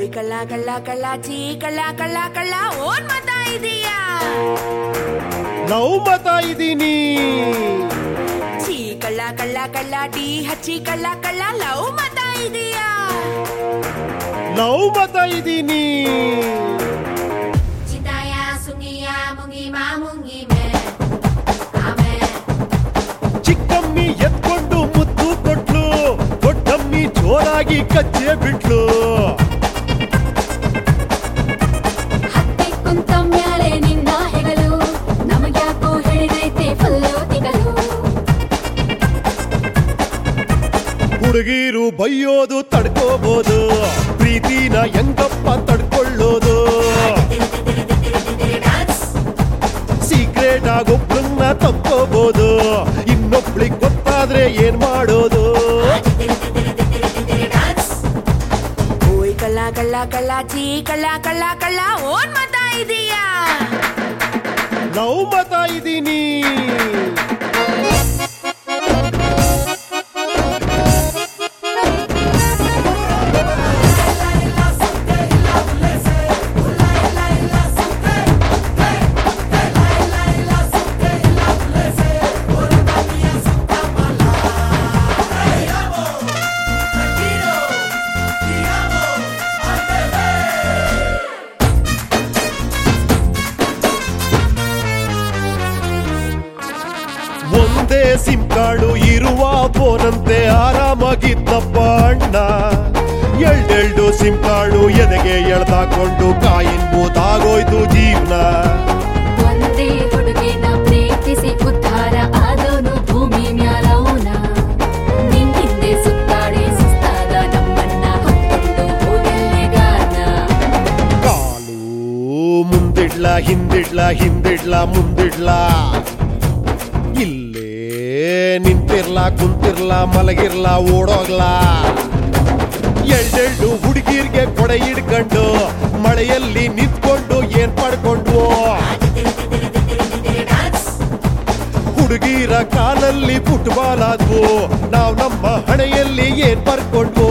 ಓಯ್ ಕಳ್ಳ ಕಳ್ಳ ಕಳ್ಳ ಚೀ ಕಳ್ಳ ಕಳ್ಳ ಕಳ್ಳ ಓನ್ ಮತ ಇದೀಯಾ ಲವ್ ಮತ ಇದೀನಿ ಚೀ ಕಳ್ಳ ಕಳ್ಳ ಕಳ್ಳ ಡಿ ಹಚ್ಚಿ ಕಳ್ಳ ಕಳ್ಳ ಲವ್ ಮತ ಇದೀಯಾ ಲವ್ ಮತ ಇದೀನಿ ಚಿತಾಯ ಸುಂಗಿಯ ಮುಂಗಿ ಮಾ ಮುಂಗಿ ಮೇ ಆಮೇ ಚಿಕ್ಕಮ್ಮಿ ಎತ್ಕೊಂಡು ಮುದ್ದು ಕೊಟ್ಲು ದೊಡ್ಡಮ್ಮಿ ಜೋರಾಗಿ ಕಚ್ಚೆ ಬಿಟ್ಲು ಹತ್ತಿ ಕುಂತ ಮ್ಯಾಳೆ ನಿನ್ನ ಹೆಗಲು ನಮಗ್ಯಾಕೋ ಹಿಡಿದೈತೆ ಫುಲ್ಲು ತಿಗಲು ಹುಡುಗೀರು ಬೈಯೋದು ತಡ್ಕೋಬಹುದು ಪ್ರೀತಿನ ಹೆಂಗಪ್ಪ ತಡ್ಕೊಳ್ಳೋದು ಸೀಕ್ರೆಟ್ ಆಗೊಬ್ಬರನ್ನ ತಕ್ಕೋಬಹುದು ಇನ್ನೊಬ್ಳಿಗ್ ಗೊತ್ತಾದ್ರೆ ಏನ್ ಮಾಡೋದು ಓಯ್ ಕಳ್ಳ ಕಳ್ಳ ಕಳ್ಳ ಚೀ ಕಳ್ಳ ಕಳ್ಳ ಕಳ್ಳ ಓನ್ ಮತ ಇದೀಯಾ ಲವ್ ಮತ ಇದೀನಿ ಒಂದೇ ಸಿಮ್ ಕಾರ್ಡು ಇರುವ ಫೋನಂತೆ ಆರಾಮಾಗಿದ್ದಪ್ಪ ಅಣ್ಣ ಎಲ್ಡೆಲ್ಡು ಸಿಮ್ ಕಾರ್ಡು ಎದೆಗೆ ಎಳ್ದಾಕೊಂಡು ಕಾಯಿನ್ ಬೂತಾಗೋಯ್ತು ಜೀವನ ಒಂದೇ ಹುಡುಗಿನ ಪ್ರೀತಿಸಿ ಉದ್ಧಾರ ಆದೋನು ಭೂಮಿ ಮ್ಯಾಲೌನ ನಿನ್ ಹಿಂದೆ ಸುತ್ತಾಡಿ ಸುಸ್ತಾದ ನಮ್ಮನ್ನ ಹೊತ್ಕೊಂಡು ಹೋಗಲ್ಲಿಗಾನ ಕಾಲು ಮುಂದಿಡ್ಲ ಹಿಂದಿಡ್ಲ ಹಿಂದಿಡ್ಲ ಮುಂದಿಡ್ಲ ಇಲ್ಲೇ ನಿಂತಿರ್ಲ ಕುಂತಿರ್ಲ ಮಲಗಿರ್ಲ ಓಡೋಗ್ಲಾ ಎಳ್ಳೆಳ್ಳು ಹುಡುಗಿರ್ಗೆ ಕೊಡೆ ಹಿಡ್ಕೊಂಡು ಮಳೆಯಲ್ಲಿ ನಿಂತ್ಕೊಂಡು ಏನ್ ಪಡ್ಕೊಂಡು ಹುಡುಗಿರ ಕಾಲಲ್ಲಿ ಫುಟ್ಬಾಲ್ ಆದ್ವು ನಾವ್ ನಮ್ಮ ಹಣೆಯಲ್ಲಿ ಏನ್ ಬರ್ಕೊಂಡ್ವು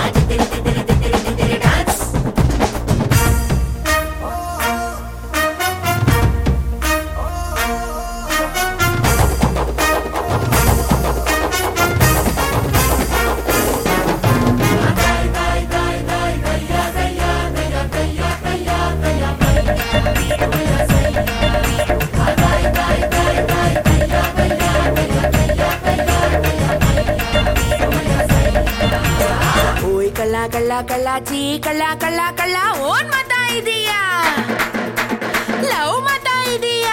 ಓಯ್ ಕಳ್ಳ ಕಳ್ಳ ಕಳ್ಳ ಚೀ ಕಳ್ಳ ಕಳ್ಳ ಕಳ್ಳ ಓನ್ ಮತ ಇದೀಯಾ ಲವ್ ಮತ ಇದೀಯಾ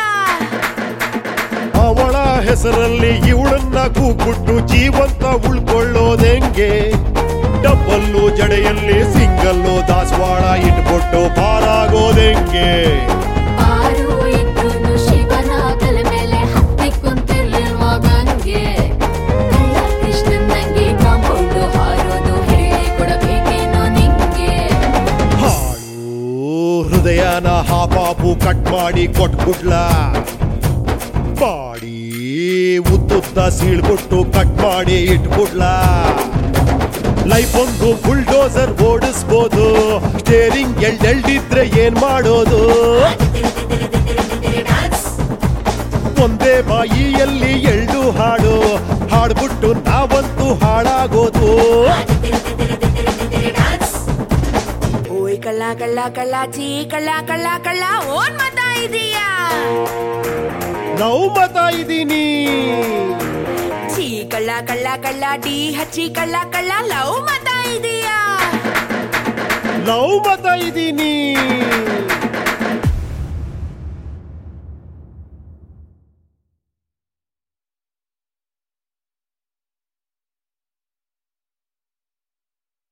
ಅವಳ ಹೆಸರಲ್ಲಿ ಇವಳನ್ನ ಕೂಗ್ಬಿಟ್ಟು ಜೀವಂತ ಉಳ್ಕೊಳ್ಳೋದೆಂಗೆ ಡಬ್ಬಲ್ಲು ಜಡೆಯಲ್ಲಿ ಸಿಂಗಲ್ಲು ದಾಸವಾಳ ಇಟ್ಬಿಟ್ಟು ಪಾರಾಗೋದೆಂಗೆ ಆರು ಇದ್ರೂನು ಶಿವನ ತಲೆ ಮೇಲೆ ಹತ್ತಿ ಕುಂತಿರ್ಲಿಲ್ವಾ ಗಂಗೆ ಕಳ್ಳ ಕೃಷ್ಣನ್ನಂಗೆ ಕಾಂಪೌಂಡು ಹಾರೋದು ಹೇಳಿ ಕೊಡಬೇಕೇನೋ ನಿಂಗೆ ಹಾಳು ಹೃದಯನ ಹಾಪಾಪು ಕಟ್ ಮಾಡಿ ಕೊಟ್ಬಿಡ್ಲ ಬಾಡಿ ಉದ್ದುದ್ದ ಸೀಳ್ಬಿಟ್ಟು ಕಟ್ ಮಾಡಿ ಇಟ್ಬಿಡ್ಲ ಲೈಫ್ ಒಂದು ಬುಲ್ಡೋಸರ್ ಓಡಿಸ್ಬೋದು ಸ್ಟೇರಿಂಗ್ ಎಲ್ಡೆಲ್ಡಿದ್ರೆ ಏನ್ ಮಾಡೋದು ಒಂದೇ ಬಾಯಿಯಲ್ಲಿ ಎಳ್ಳು ಹಾಡು ಹಾಡ್ಬಿಟ್ಟು ನಾವಂತೂ ಹಾಳಾಗೋದು ಓಯ್ ಕಳ್ಳ ಕಳ್ಳ ಕಳ್ಳ ಚೀ ಕಳ್ಳ ಕಳ್ಳ ಕಳ್ಳ ಓನ್ ಮತ ಇದೀಯಾ ನಾವು ಮತ ಇದೀನಿ ಚೀ ಕಳ್ಳ ಕಳ್ಳ ಕಳ್ಳ ಡಿ ಹಚ್ಚಿ ಕಳ್ಳ ಕಳ್ಳ ಲವ್ ಮತ ಇದೀಯಾ ಲವ್ ಮತ ಇದೀನಿ